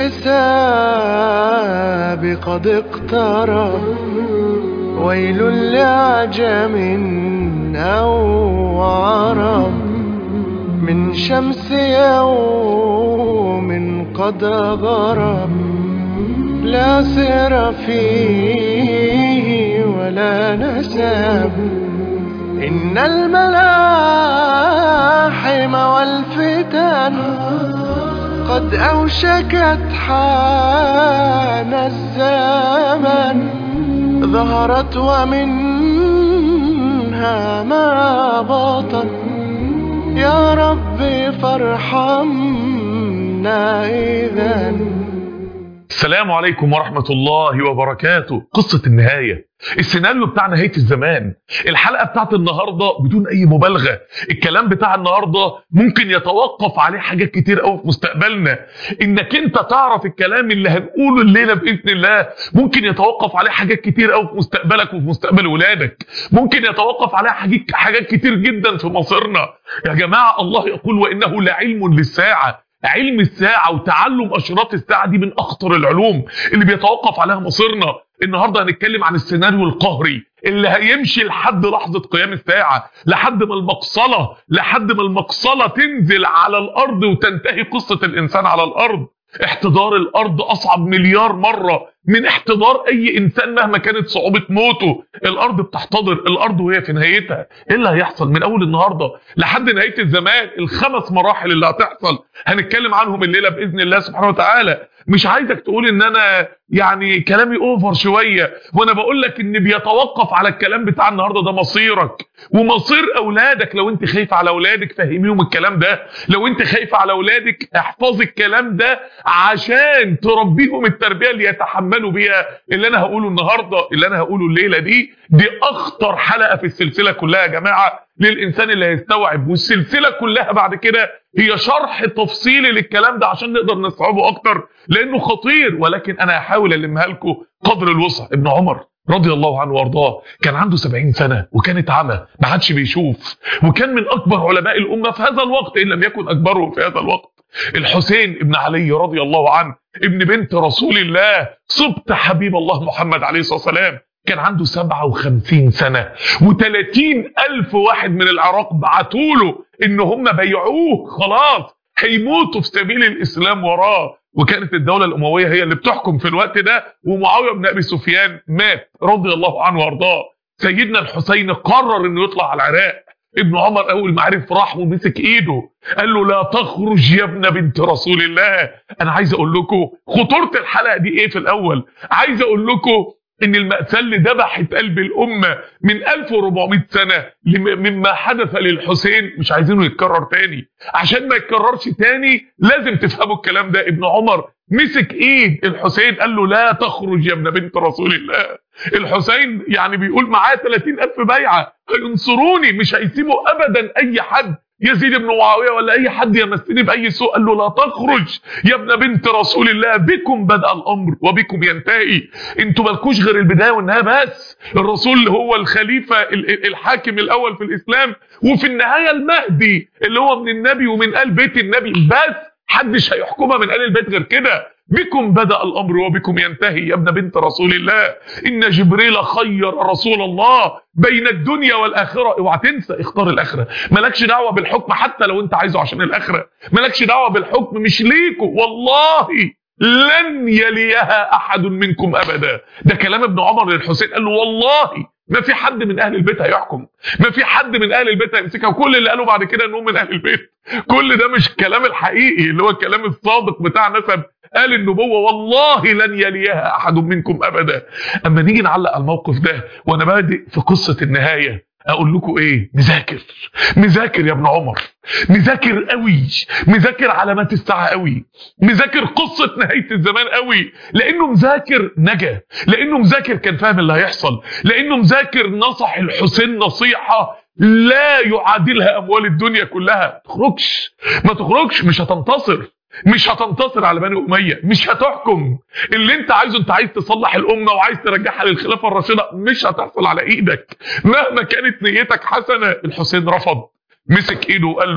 الحساب قد اقترب ويل لعجم أو عرب من شمس يوم قد غرب لا سر فيه ولا نسب إن الملاحم والفتن قد أوشكت حان الزمن ظهرت ومنها ما بطن يا ربي فارحمنا إذا السلام عليكم ورحمة الله وبركاته قصة النهاية السيناريو بتاع نهاية الزمان الحلقة بتاعت النهاردة بدون أي مبالغة الكلام بتاع النهاردة ممكن يتوقف عليه حاجات كتير قوي في مستقبلنا إنك أنت تعرف الكلام اللي هنقوله الليلة بإذن الله ممكن يتوقف عليه حاجات كتير قوي في مستقبلك وفي مستقبل ولادك ممكن يتوقف عليه حاجات حاجات كتير جدا في مصيرنا يا جماعة الله يقول وإنه لعلم للساعة علم الساعة وتعلم أشراط الساعة دي من أخطر العلوم اللي بيتوقف عليها مصيرنا النهاردة هنتكلم عن السيناريو القهري اللي هيمشي لحد لحظة قيام الساعة لحد ما المقصلة لحد ما المقصلة تنزل على الأرض وتنتهي قصة الإنسان على الأرض احتضار الأرض أصعب مليار مرة من احتضار أي إنسان مهما كانت صعوبة موته الأرض بتحتضر الأرض وهي في نهايتها إيه اللي هيحصل من أول النهاردة لحد نهاية الزمان الخمس مراحل اللي هتحصل هنتكلم عنهم الليلة بإذن الله سبحانه وتعالى مش عايزك تقول ان انا يعني كلامي اوفر شوية وانا بقول لك ان بيتوقف على الكلام بتاع النهاردة ده مصيرك ومصير اولادك لو انت خايف على اولادك فهميهم الكلام ده لو انت خايف على اولادك احفظ الكلام ده عشان تربيهم التربية اللي يتحملوا بيها اللي انا هقوله النهاردة اللي انا هقوله الليلة دي دي اخطر حلقة في السلسلة كلها يا جماعة للإنسان اللي هيستوعب والسلسلة كلها بعد كده هي شرح تفصيلي للكلام ده عشان نقدر نستوعبه أكتر لأنه خطير ولكن أنا هحاول ألمها لكم قدر الوسع ابن عمر رضي الله عنه وارضاه كان عنده 70 سنة وكانت عمى ما عادش بيشوف وكان من أكبر علماء الأمة في هذا الوقت إن لم يكن أكبرهم في هذا الوقت الحسين ابن علي رضي الله عنه ابن بنت رسول الله صبت حبيب الله محمد عليه الصلاة والسلام كان عنده 57 سنة و30 ألف واحد من العراق بعتوله إن هم بيعوه خلاص هيموتوا في سبيل الإسلام وراه وكانت الدولة الأموية هي اللي بتحكم في الوقت ده ومعاوية بن أبي سفيان مات رضي الله عنه وارضاه سيدنا الحسين قرر إنه يطلع على العراق ابن عمر أول ما عرف راح ومسك إيده قال له لا تخرج يا ابن بنت رسول الله أنا عايز أقول لكم خطورة الحلقة دي إيه في الأول عايز أقول لكم ان المأساة اللي ذبحت قلب الأمة من 1400 سنة مما حدث للحسين مش عايزينه يتكرر تاني عشان ما يتكررش تاني لازم تفهموا الكلام ده ابن عمر مسك ايد الحسين قال له لا تخرج يا ابن بنت رسول الله الحسين يعني بيقول معاه 30 ألف بيعة هينصروني مش هيسيبوا أبدا أي حد يزيد بن معاوية ولا أي حد يمسني بأي سوء قال له لا تخرج يا ابن بنت رسول الله بكم بدأ الأمر وبكم ينتهي انتوا مالكوش غير البداية والنهاية بس الرسول هو الخليفة الحاكم الأول في الإسلام وفي النهاية المهدي اللي هو من النبي ومن آل بيت النبي بس حدش هيحكمها من آل البيت غير كده بكم بدأ الأمر وبكم ينتهي يا ابن بنت رسول الله إن جبريل خير رسول الله بين الدنيا والآخرة اوعى تنسى اختار الآخرة مالكش دعوة بالحكم حتى لو انت عايزه عشان الآخرة مالكش دعوة بالحكم مش ليكوا والله لن يليها أحد منكم أبدا ده كلام ابن عمر للحسين قال له والله ما في حد من اهل البيت هيحكم ما في حد من اهل البيت هيمسكها وكل اللي قالوا بعد كده انهم من اهل البيت كل ده مش الكلام الحقيقي اللي هو الكلام الصادق بتاع نسب قال النبوة والله لن يليها أحد منكم أبدا أما نيجي نعلق على الموقف ده وأنا بادئ في قصة النهاية أقول لكم إيه مذاكر مذاكر يا ابن عمر مذاكر قوي مذاكر علامات الساعة قوي مذاكر قصة نهاية الزمان قوي لأنه مذاكر نجا لأنه مذاكر كان فاهم اللي هيحصل لأنه مذاكر نصح الحسين نصيحة لا يعادلها أموال الدنيا كلها تخرجش ما تخرجش مش هتنتصر مش هتنتصر على بني أمية مش هتحكم اللي انت عايزه انت عايز تصلح الأمة وعايز ترجعها للخلافة الراشدة مش هتحصل على ايدك مهما كانت نيتك حسنة الحسين رفض مسك ايده وقال له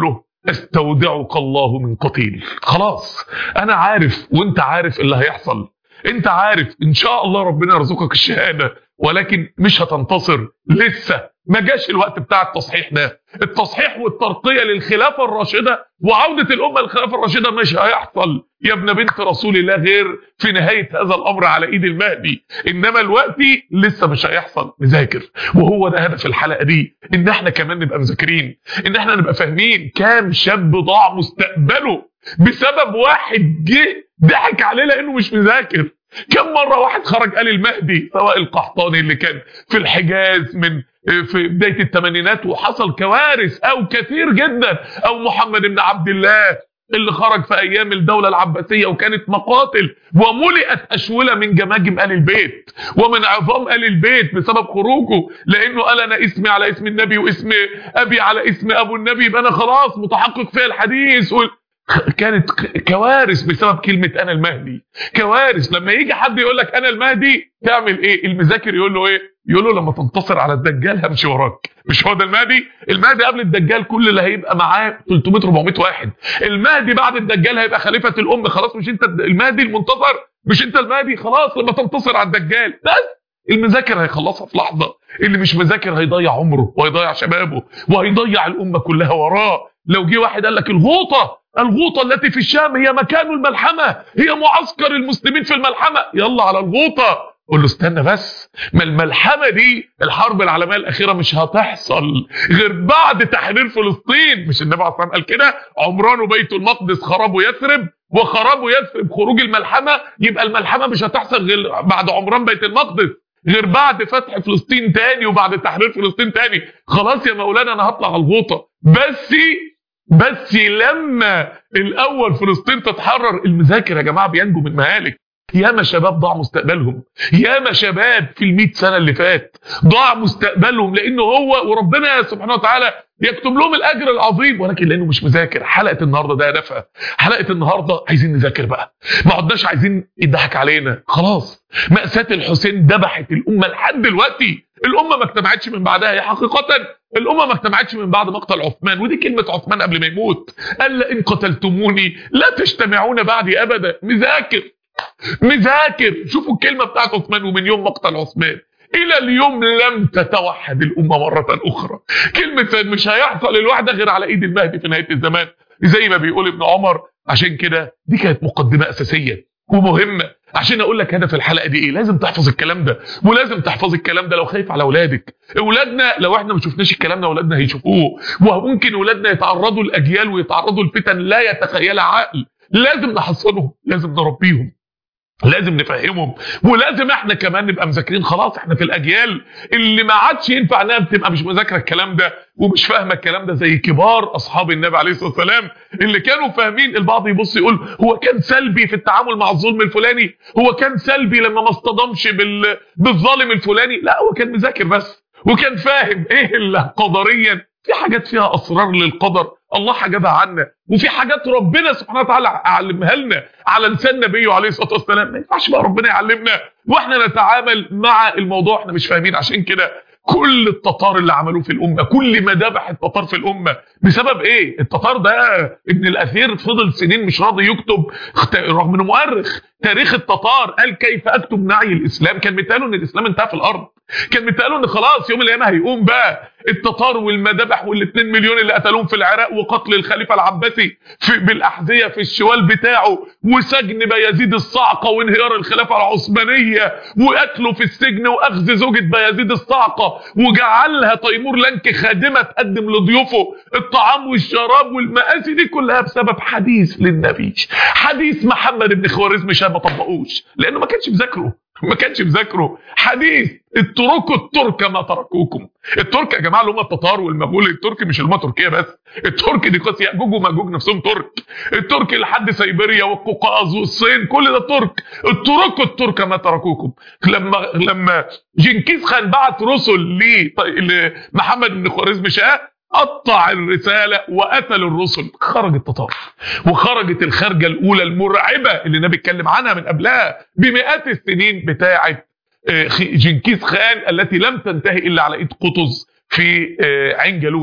استودعك الله من قتيل خلاص انا عارف وانت عارف اللي هيحصل انت عارف ان شاء الله ربنا يرزقك الشهاده ولكن مش هتنتصر لسه ما جاش الوقت بتاع التصحيح ده التصحيح والترقيه للخلافه الراشده وعوده الامه للخلافه الراشده مش هيحصل يا ابن بنت رسول الله غير في نهايه هذا الامر على ايد المهدي انما الوقت لسه مش هيحصل نذاكر وهو ده هدف الحلقه دي ان احنا كمان نبقى مذاكرين ان احنا نبقى فاهمين كام شاب ضاع مستقبله بسبب واحد جه ضحك عليه لانه مش مذاكر كم مرة واحد خرج قال المهدي سواء القحطاني اللي كان في الحجاز من في بداية الثمانينات وحصل كوارث او كثير جدا او محمد بن عبد الله اللي خرج في ايام الدولة العباسية وكانت مقاتل وملئت اشولة من جماجم ال البيت ومن عظام ال البيت بسبب خروجه لانه قال انا اسمي على اسم النبي واسم ابي على اسم ابو النبي يبقى انا خلاص متحقق في الحديث و... كانت كوارث بسبب كلمة أنا المهدي كوارث لما يجي حد يقول لك أنا المهدي تعمل إيه المذاكر يقول له إيه يقول له لما تنتصر على الدجال همشي وراك مش هو ده المهدي المهدي قبل الدجال كل اللي هيبقى معاه 300 400 واحد المهدي بعد الدجال هيبقى خليفة الأم خلاص مش أنت المهدي المنتصر مش أنت المهدي خلاص لما تنتصر على الدجال بس المذاكر هيخلصها في لحظة اللي مش مذاكر هيضيع عمره وهيضيع شبابه وهيضيع الأمة كلها وراه لو جه واحد قال لك الغوطة الغوطة التي في الشام هي مكان الملحمة هي معسكر المسلمين في الملحمة يلا على الغوطة قول له استنى بس ما الملحمة دي الحرب العالمية الأخيرة مش هتحصل غير بعد تحرير فلسطين مش النبي عليه الصلاة والسلام قال كده عمران وبيت المقدس خربوا يثرب وخربوا يثرب خروج الملحمة يبقى الملحمة مش هتحصل غير بعد عمران بيت المقدس غير بعد فتح فلسطين تاني وبعد تحرير فلسطين تاني خلاص يا مولانا انا هطلع على الغوطة بس بس لما الاول فلسطين تتحرر المذاكر يا جماعه بينجو من مهالك ياما شباب ضاع مستقبلهم ياما شباب في المئة سنه اللي فات ضاع مستقبلهم لانه هو وربنا سبحانه وتعالى يكتب لهم الاجر العظيم ولكن لانه مش مذاكر حلقه النهارده ده هدفها حلقه النهارده عايزين نذاكر بقى ما عدناش عايزين يضحك علينا خلاص مأساة الحسين ذبحت الامه لحد دلوقتي الامه ما اجتمعتش من بعدها هي حقيقه الامه ما اجتمعتش من بعد مقتل عثمان ودي كلمه عثمان قبل ما يموت قال ان قتلتموني لا تجتمعون بعدي ابدا مذاكر مذاكر شوفوا الكلمه بتاعت عثمان ومن يوم مقتل عثمان الى اليوم لم تتوحد الامه مره اخرى كلمه مش هيحصل الوحده غير على ايد المهدي في نهايه الزمان زي ما بيقول ابن عمر عشان كده دي كانت مقدمه اساسيه ومهمه عشان اقول لك هدف الحلقه دي ايه لازم تحفظ الكلام ده ولازم تحفظ الكلام ده لو خايف على اولادك اولادنا لو احنا ما شفناش الكلام ده اولادنا هيشوفوه وممكن اولادنا يتعرضوا لاجيال ويتعرضوا لفتن لا يتخيلها عقل لازم نحصنهم لازم نربيهم لازم نفهمهم ولازم احنا كمان نبقى مذاكرين خلاص احنا في الاجيال اللي ما عادش ينفع انها بتبقى مش مذاكره الكلام ده ومش فاهمه الكلام ده زي كبار اصحاب النبي عليه الصلاه والسلام اللي كانوا فاهمين البعض يبص يقول هو كان سلبي في التعامل مع الظلم الفلاني هو كان سلبي لما ما اصطدمش بال... بالظالم الفلاني لا هو كان مذاكر بس وكان فاهم ايه اللي قدريا في حاجات فيها اسرار للقدر الله حجبها عنا وفي حاجات ربنا سبحانه وتعالى علمها لنا على لسان نبيه عليه الصلاه والسلام ما ينفعش بقى ربنا يعلمنا واحنا نتعامل مع الموضوع احنا مش فاهمين عشان كده كل التتار اللي عملوه في الامه كل مذابح التتار في الامه بسبب ايه التتار ده ابن الاثير فضل سنين مش راضي يكتب رغم انه مؤرخ تاريخ التتار قال كيف اكتب نعي الاسلام كان متقاله ان الاسلام انتهى في الارض كان متقاله ان خلاص يوم القيامه هيقوم بقى التتار والمذابح وال2 مليون اللي قتلوهم في العراق وقتل الخليفه العباسي في بالاحذيه في الشوال بتاعه وسجن بايزيد الصعقه وانهيار الخلافه العثمانيه وقتله في السجن واخذ زوجه بايزيد الصعقه وجعلها تيمور لنك خادمه تقدم لضيوفه الطعام والشراب والمآسي دي كلها بسبب حديث للنبي حديث محمد بن خوارزم شاه ما طبقوش لانه ما كانش مذاكره ما كانش مذاكره حديث اتركوا الترك ما تركوكم الترك يا جماعه اللي هم التتار والمغول الترك مش اللي هم تركيا بس الترك دي قصه ياجوج وماجوج نفسهم ترك الترك لحد سيبيريا والقوقاز والصين كل ده ترك اتركوا الترك ما تركوكم لما لما جنكيز خان بعت رسل لمحمد بن خوارزم شاه قطع الرسالة وقتل الرسل خرج التتار وخرجت الخرجة الأولى المرعبة اللي النبي اتكلم عنها من قبلها بمئات السنين بتاعة جنكيز خان التي لم تنتهي إلا على إيد قطز في عين جالوت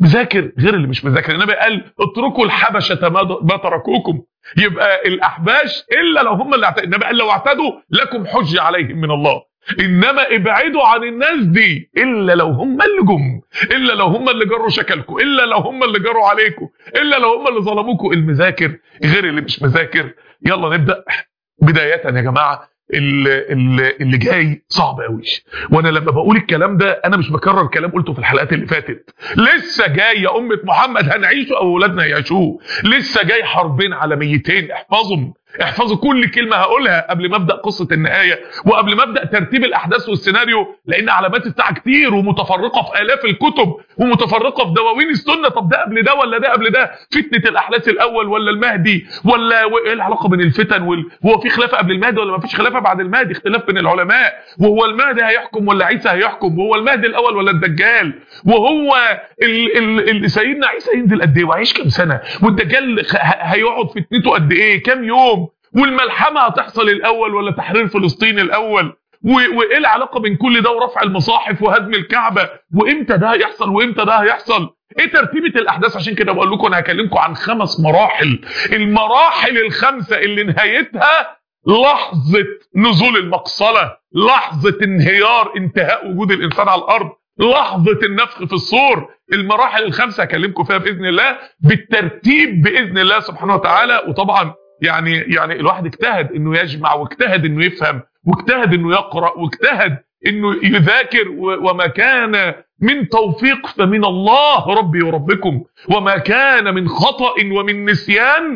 مذاكر غير اللي مش مذاكر النبي قال اتركوا الحبشه ما ما تركوكم يبقى الاحباش الا لو هم اللي اعتدوا النبي قال لو اعتدوا لكم حجه عليهم من الله انما ابعدوا عن الناس دي الا لو هم اللي جم الا لو هم اللي جروا شكلكم الا لو هم اللي جروا عليكم الا لو هم اللي ظلموكم المذاكر غير اللي مش مذاكر يلا نبدا بدايه يا جماعه اللي, اللي, اللي جاي صعب قوي وانا لما بقول الكلام ده انا مش بكرر كلام قلته في الحلقات اللي فاتت لسه جاي يا امه محمد هنعيشه او اولادنا يعيشوه لسه جاي حربين عالميتين احفظهم احفظوا كل كلمه هقولها قبل ما ابدا قصه النهايه وقبل ما ابدا ترتيب الاحداث والسيناريو لان علامات الساعه كتير ومتفرقه في الاف الكتب ومتفرقه في دواوين السنه طب ده قبل ده ولا ده قبل ده فتنه الاحداث الاول ولا المهدي ولا ايه العلاقه بين الفتن وال... هو في خلافه قبل المهدي ولا ما فيش خلافه بعد المهدي اختلاف بين العلماء وهو المهدي هيحكم ولا عيسى هيحكم وهو المهدي الاول ولا الدجال وهو ال... ال... ال... سيدنا عيسى ينزل قد ايه وهيعيش كام سنه والدجال هيقعد فتنته قد ايه كام يوم والملحمه هتحصل الاول ولا تحرير فلسطين الاول وايه العلاقه بين كل ده ورفع المصاحف وهدم الكعبه وامتى ده هيحصل وامتى ده هيحصل ايه ترتيبه الاحداث عشان كده بقول لكم انا هكلمكم عن خمس مراحل المراحل الخمسه اللي نهايتها لحظه نزول المقصله لحظه انهيار انتهاء وجود الانسان على الارض لحظه النفخ في الصور المراحل الخمسه هكلمكم فيها باذن الله بالترتيب باذن الله سبحانه وتعالى وطبعا يعني يعني الواحد اجتهد انه يجمع واجتهد انه يفهم واجتهد انه يقرا واجتهد انه يذاكر وما كان من توفيق فمن الله ربي وربكم وما كان من خطا ومن نسيان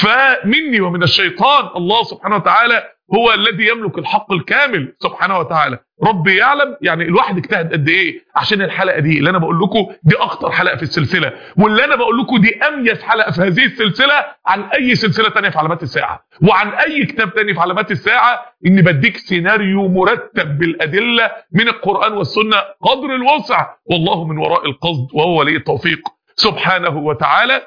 فمني ومن الشيطان الله سبحانه وتعالى هو الذي يملك الحق الكامل سبحانه وتعالى ربي يعلم يعني الواحد اجتهد قد ايه عشان الحلقه دي اللي انا بقول لكم دي اخطر حلقه في السلسله واللي انا بقول لكم دي اميز حلقه في هذه السلسله عن اي سلسله تانية في علامات الساعه وعن اي كتاب تاني في علامات الساعه اني بديك سيناريو مرتب بالادله من القران والسنه قدر الوسع والله من وراء القصد وهو ولي التوفيق سبحانه وتعالى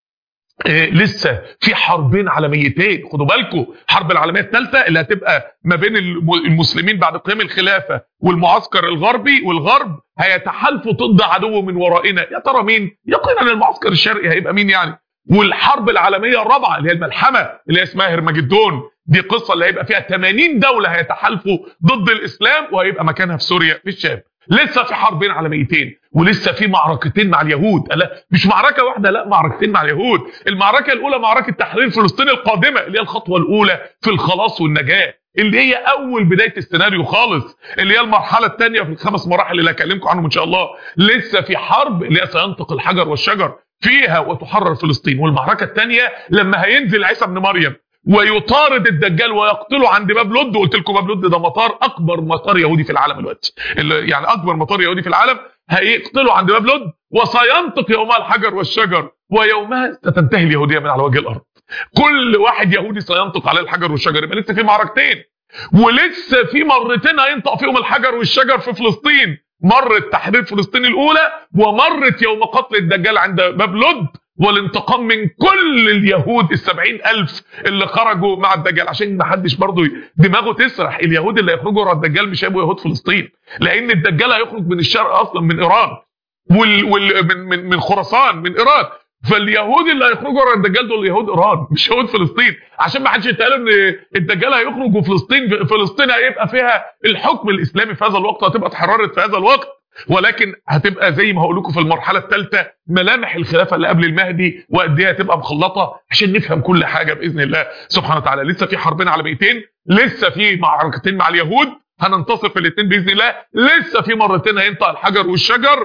إيه لسه في حربين عالميتين خدوا بالكم حرب العالميه الثالثه اللي هتبقى ما بين المسلمين بعد قيام الخلافه والمعسكر الغربي والغرب هيتحالفوا ضد عدو من ورائنا يا ترى مين يقينا المعسكر الشرقي هيبقى مين يعني والحرب العالميه الرابعه اللي هي الملحمه اللي اسمها هرمجدون دي قصه اللي هيبقى فيها 80 دوله هيتحالفوا ضد الاسلام وهيبقى مكانها في سوريا في الشام لسه في حربين عالميتين ولسه في معركتين مع اليهود لا مش معركه واحده لا معركتين مع اليهود المعركه الاولى معركه تحرير فلسطين القادمه اللي هي الخطوه الاولى في الخلاص والنجاه اللي هي اول بدايه السيناريو خالص اللي هي المرحله الثانيه في الخمس مراحل اللي هكلمكم عنهم ان شاء الله لسه في حرب اللي هي سينطق الحجر والشجر فيها وتحرر فلسطين والمعركه الثانيه لما هينزل عيسى ابن مريم ويطارد الدجال ويقتله عند باب لد وقلت لكم باب لد ده مطار اكبر مطار يهودي في العالم دلوقتي يعني اكبر مطار يهودي في العالم هيقتله عند باب لد وسينطق يومها الحجر والشجر ويومها ستنتهي اليهوديه من على وجه الارض كل واحد يهودي سينطق عليه الحجر والشجر يبقى لسه في معركتين ولسه في مرتين هينطق فيهم الحجر والشجر في فلسطين مرت تحرير فلسطين الاولى ومرت يوم قتل الدجال عند باب لد والانتقام من كل اليهود السبعين ألف اللي خرجوا مع الدجال عشان ما حدش برضه دماغه تسرح اليهود اللي هيخرجوا ورا الدجال مش هيبقوا يهود فلسطين لأن الدجال هيخرج من الشرق أصلا من إيران وال, وال من, من, من خراسان من إيران فاليهود اللي هيخرجوا ورا الدجال دول يهود ايران مش يهود فلسطين عشان ما حدش يتقال ان الدجال هيخرج وفلسطين فلسطين هيبقى فيها الحكم الاسلامي في هذا الوقت هتبقى اتحررت في هذا الوقت ولكن هتبقى زي ما هقول لكم في المرحله الثالثه ملامح الخلافه اللي قبل المهدي وقد ايه هتبقى مخلطه عشان نفهم كل حاجه باذن الله سبحانه وتعالى لسه في حربين عالميتين لسه في معركتين مع اليهود هننتصر في الاثنين باذن الله لسه في مرتين هينطق الحجر والشجر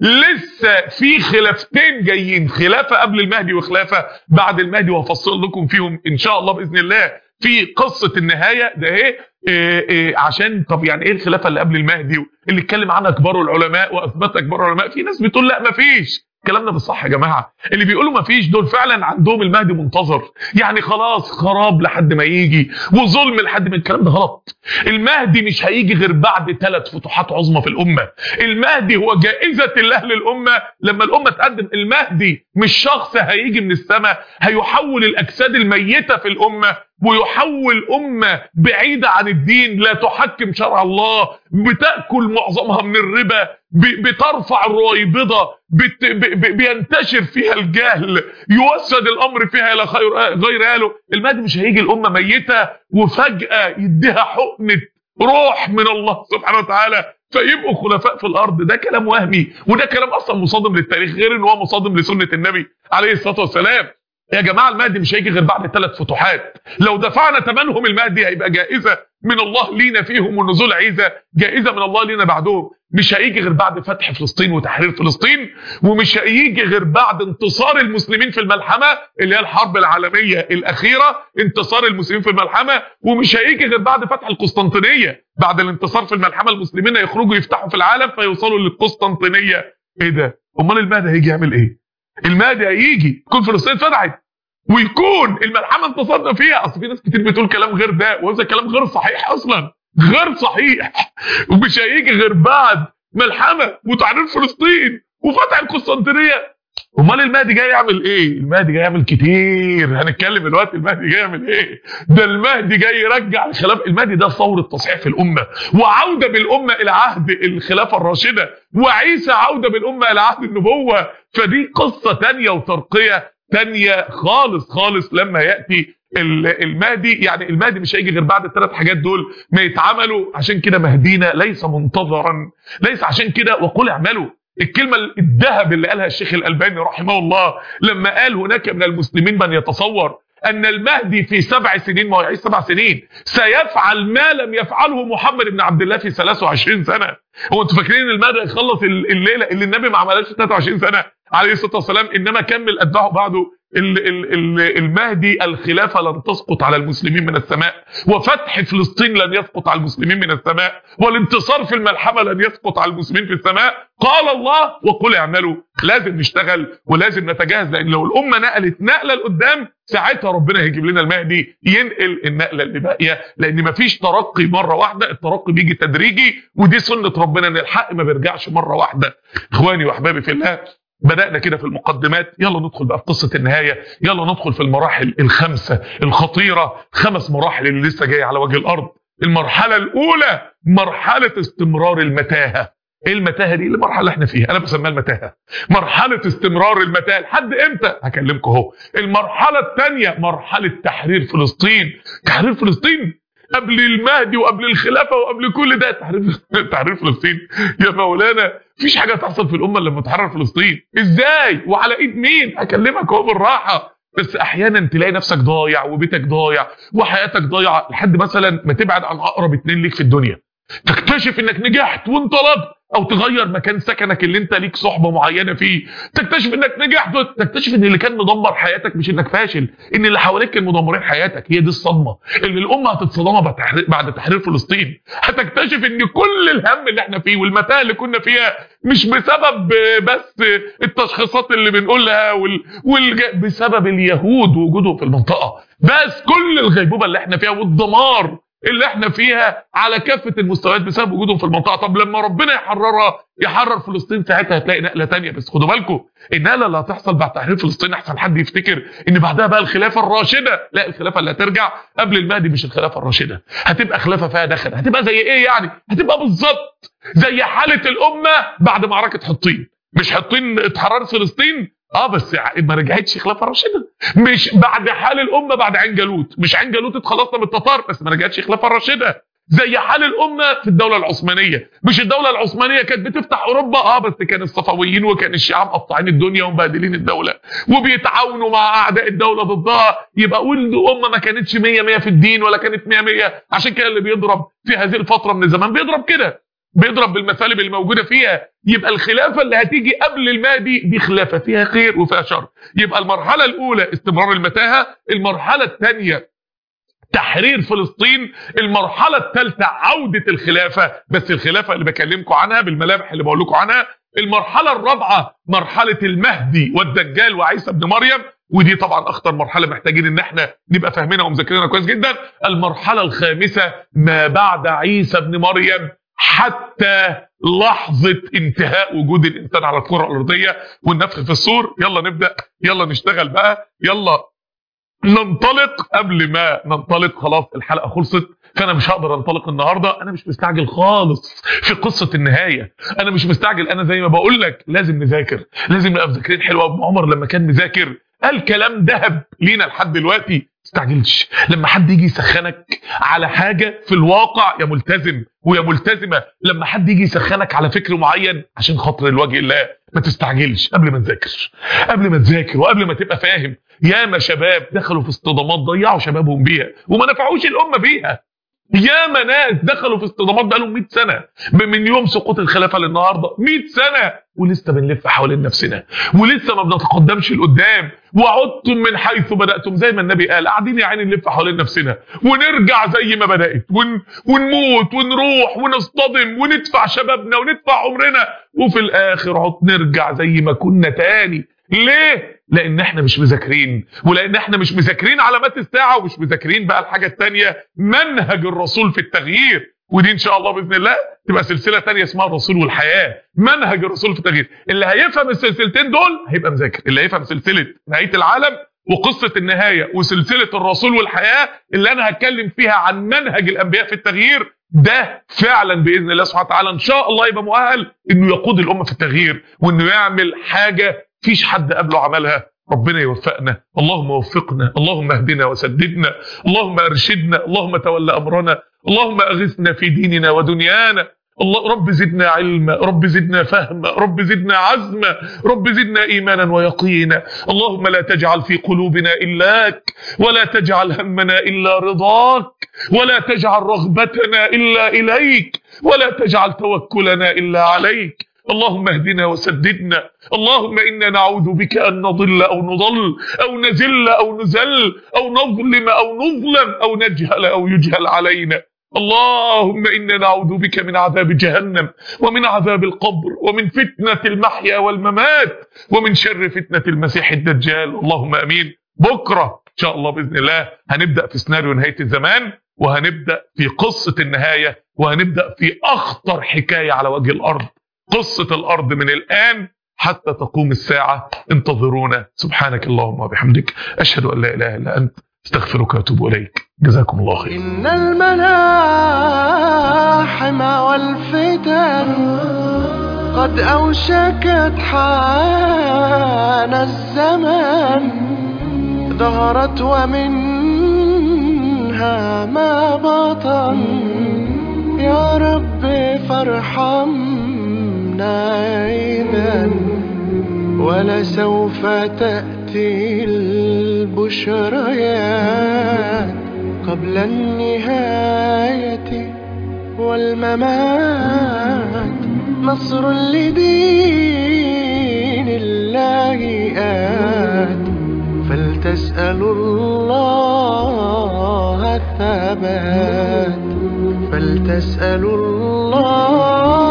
لسه في خلافتين جايين خلافه قبل المهدي وخلافه بعد المهدي وهفصل لكم فيهم ان شاء الله باذن الله في قصه النهايه ده ايه إيه إيه عشان طب يعني ايه الخلافه اللي قبل المهدي اللي اتكلم عنها كبار العلماء واثبتها كبار العلماء في ناس بتقول لا مفيش كلامنا بالصح يا جماعه اللي بيقولوا مفيش دول فعلا عندهم المهدي منتظر يعني خلاص خراب لحد ما يجي وظلم لحد ما الكلام ده غلط المهدي مش هيجي غير بعد ثلاث فتوحات عظمى في الامه المهدي هو جائزه الله للامه لما الامه تقدم المهدي مش شخص هيجي من السماء هيحول الاجساد الميته في الامه ويحول امه بعيده عن الدين لا تحكم شرع الله بتاكل معظمها من الربا ب- بترفع الرويبضه بت- ب- ب- بينتشر فيها الجهل يوسد الامر فيها الى خير غير اهله المهدي مش هيجي الامه ميته وفجاه يديها حقنه روح من الله سبحانه وتعالى فيبقوا خلفاء في الارض ده كلام وهمي وده كلام اصلا مصادم للتاريخ غير ان هو مصادم لسنه النبي عليه الصلاه والسلام يا جماعه المهدي مش هيجي غير بعد ثلاث فتوحات لو دفعنا ثمنهم المهدي هيبقى جائزه من الله لينا فيهم ونزول عيسى جائزه من الله لينا بعدهم مش هيجي غير بعد فتح فلسطين وتحرير فلسطين ومش هيجي غير بعد انتصار المسلمين في الملحمه اللي هي الحرب العالميه الاخيره انتصار المسلمين في الملحمه ومش هيجي غير بعد فتح القسطنطينيه بعد الانتصار في الملحمه المسلمين يخرجوا يفتحوا في العالم فيوصلوا للقسطنطينيه ايه ده امال المهدي هيجي يعمل ايه المهدي هيجي تكون فلسطين اتفتحت ويكون الملحمه انتصرنا فيها اصل في ناس كتير بتقول كلام غير ده وهذا كلام غير صحيح اصلا غير صحيح ومش هيجي غير بعد ملحمه وتحرير فلسطين وفتح القسطنطينيه امال المهدي جاي يعمل ايه المهدي جاي يعمل كتير هنتكلم دلوقتي المهدي جاي يعمل ايه ده المهدي جاي يرجع الخلافه المهدي ده ثوره تصحيح في الامه وعوده بالامه الى عهد الخلافه الراشده وعيسى عوده بالامه الى عهد النبوه فدي قصه تانية وترقيه تانية خالص خالص لما ياتي ال- المهدي يعني المهدي مش هيجي غير بعد الثلاث حاجات دول ما يتعملوا عشان كده مهدينا ليس منتظرا ليس عشان كده وقل اعملوا الكلمة الذهب اللي قالها الشيخ الألباني رحمه الله لما قال هناك من المسلمين من يتصور أن المهدي في سبع سنين ما هو يعيش سبع سنين سيفعل ما لم يفعله محمد بن عبد الله في 23 سنة هو انتوا فاكرين ان المهدي هيخلص ال- الليلة اللي النبي ما عملهاش في 23 سنة عليه الصلاة والسلام إنما كمل أتباعه بعده ال- ال- ال- المهدي الخلافة لن تسقط على المسلمين من السماء وفتح فلسطين لن يسقط على المسلمين من السماء والانتصار في الملحمة لن يسقط على المسلمين في السماء قال الله وقل اعملوا لازم نشتغل ولازم نتجهز لان لو الامه نقلت نقله لقدام ساعتها ربنا هيجيب لنا المهدي ينقل النقله اللي باقيه لان مفيش ترقي مره واحده الترقي بيجي تدريجي ودي سنه ربنا ان الحق ما بيرجعش مره واحده اخواني واحبابي في الله بدأنا كده في المقدمات يلا ندخل بقى في قصة النهاية يلا ندخل في المراحل الخمسة الخطيرة خمس مراحل اللي لسه جاية على وجه الأرض المرحلة الأولى مرحلة استمرار المتاهة ايه المتاهة دي المرحلة اللي احنا فيها انا بسميها المتاهة مرحلة استمرار المتاهة لحد امتى هكلمكم اهو المرحلة الثانية مرحلة تحرير فلسطين تحرير فلسطين قبل المهدي وقبل الخلافة وقبل كل ده تحرير تحرير فلسطين يا مولانا مفيش حاجة تحصل في الأمة لما تحرر فلسطين ازاي وعلى ايد مين هكلمك اهو بالراحة بس احيانا تلاقي نفسك ضايع وبيتك ضايع وحياتك ضايعه لحد مثلا ما تبعد عن اقرب اتنين ليك في الدنيا تكتشف انك نجحت وانطلقت او تغير مكان سكنك اللي انت ليك صحبه معينه فيه تكتشف انك نجحت تكتشف ان اللي كان مدمر حياتك مش انك فاشل ان اللي حواليك كانوا مدمرين حياتك هي دي الصدمه اللي الامه هتتصدمها بعد تحرير بعد تحرير فلسطين هتكتشف ان كل الهم اللي احنا فيه والمتاهه اللي كنا فيها مش بسبب بس التشخيصات اللي بنقولها وال... وال... بسبب اليهود ووجودهم في المنطقه بس كل الغيبوبه اللي احنا فيها والدمار اللي احنا فيها على كافة المستويات بسبب وجودهم في المنطقة طب لما ربنا يحررها يحرر فلسطين ساعتها هتلاقي نقلة تانية بس خدوا بالكم النقلة اللي هتحصل بعد تحرير فلسطين احسن حد يفتكر ان بعدها بقى الخلافة الراشدة لا الخلافة اللي هترجع قبل المهدي مش الخلافة الراشدة هتبقى خلافة فيها دخل هتبقى زي ايه يعني هتبقى بالظبط زي حالة الامة بعد معركة حطين مش حطين اتحررت فلسطين اه بس ما رجعتش خلافه راشده مش بعد حال الامه بعد عين جالوت مش عين جالوت اتخلصنا من التتار بس ما رجعتش خلافه راشده زي حال الامه في الدوله العثمانيه مش الدوله العثمانيه كانت بتفتح اوروبا اه بس كان الصفويين وكان الشيعة مقطعين الدنيا ومبهدلين الدوله وبيتعاونوا مع اعداء الدوله ضدها يبقى قول الامه ما كانتش 100 100 في الدين ولا كانت 100 100 عشان كده اللي بيضرب في هذه الفتره من الزمان بيضرب كده بيضرب بالمثالب الموجوده فيها يبقى الخلافه اللي هتيجي قبل المهدي دي خلافه فيها خير وفيها شر يبقى المرحله الاولى استمرار المتاهه المرحله الثانيه تحرير فلسطين المرحله الثالثه عوده الخلافه بس الخلافه اللي بكلمكم عنها بالملامح اللي بقول لكم عنها المرحله الرابعه مرحله المهدي والدجال وعيسى ابن مريم ودي طبعا اخطر مرحله محتاجين ان احنا نبقى فاهمينها ومذاكرينها كويس جدا المرحله الخامسه ما بعد عيسى ابن مريم حتى لحظة انتهاء وجود الإنسان على الكرة الأرضية والنفخ في الصور يلا نبدأ يلا نشتغل بقى يلا ننطلق قبل ما ننطلق خلاص الحلقه خلصت فانا مش هقدر انطلق النهارده انا مش مستعجل خالص في قصه النهايه انا مش مستعجل انا زي ما بقول لك لازم نذاكر لازم نبقى مذاكرين حلو ابن عمر لما كان مذاكر قال كلام ذهب لينا لحد دلوقتي استعجلش لما حد يجي يسخنك على حاجه في الواقع يا ملتزم ويا ملتزمه لما حد يجي يسخنك على فكر معين عشان خاطر الوجه الله ما تستعجلش قبل ما تذاكر قبل ما تذاكر وقبل ما تبقى فاهم ياما شباب دخلوا في اصطدامات ضيعوا شبابهم بيها وما نفعوش الامه بيها ياما ناس دخلوا في اصطدامات بقالهم 100 سنه من يوم سقوط الخلافه للنهارده 100 سنه ولسه بنلف حوالين نفسنا ولسه ما بنتقدمش لقدام وعدتم من حيث بداتم زي ما النبي قال قاعدين يا عيني نلف حوالين نفسنا ونرجع زي ما بدات ون... ونموت ونروح ونصطدم وندفع شبابنا وندفع عمرنا وفي الاخر عد نرجع زي ما كنا تاني ليه لان احنا مش مذاكرين ولان احنا مش مذاكرين علامات الساعه ومش مذاكرين بقى الحاجه الثانيه منهج الرسول في التغيير ودي ان شاء الله باذن الله تبقى سلسله ثانيه اسمها الرسول والحياه منهج الرسول في التغيير اللي هيفهم السلسلتين دول هيبقى مذاكر اللي هيفهم سلسله نهايه العالم وقصه النهايه وسلسله الرسول والحياه اللي انا هتكلم فيها عن منهج الانبياء في التغيير ده فعلا باذن الله سبحانه وتعالى ان شاء الله يبقى مؤهل انه يقود الامه في التغيير وانه يعمل حاجه فيش حد قبله عملها ربنا يوفقنا اللهم وفقنا اللهم اهدنا وسددنا اللهم ارشدنا اللهم تولى امرنا اللهم اغثنا في ديننا ودنيانا الله رب زدنا علما رب زدنا فهما رب زدنا عزما رب زدنا ايمانا ويقينا اللهم لا تجعل في قلوبنا الاك ولا تجعل همنا الا رضاك ولا تجعل رغبتنا الا اليك ولا تجعل توكلنا الا عليك اللهم اهدنا وسددنا اللهم إنا نعوذ بك أن نضل أو نضل أو نزل أو نزل أو نظلم أو نظلم أو نجهل أو يجهل علينا اللهم إنا نعوذ بك من عذاب جهنم ومن عذاب القبر ومن فتنة المحيا والممات ومن شر فتنة المسيح الدجال اللهم أمين بكرة إن شاء الله بإذن الله هنبدأ في سيناريو نهاية الزمان وهنبدأ في قصة النهاية وهنبدأ في أخطر حكاية على وجه الأرض قصة الأرض من الآن حتى تقوم الساعة انتظرونا سبحانك اللهم وبحمدك أشهد أن لا إله إلا أنت استغفرك واتوب إليك جزاكم الله خير إن الملاحم والفتن قد أوشكت حان الزمان ظهرت ومنها ما بطن يا رب فارحمنا إذا ولسوف تأتي البشريات قبل النهاية والممات نصر لدين الله آت فلتسألوا الله الثبات فلتسألوا الله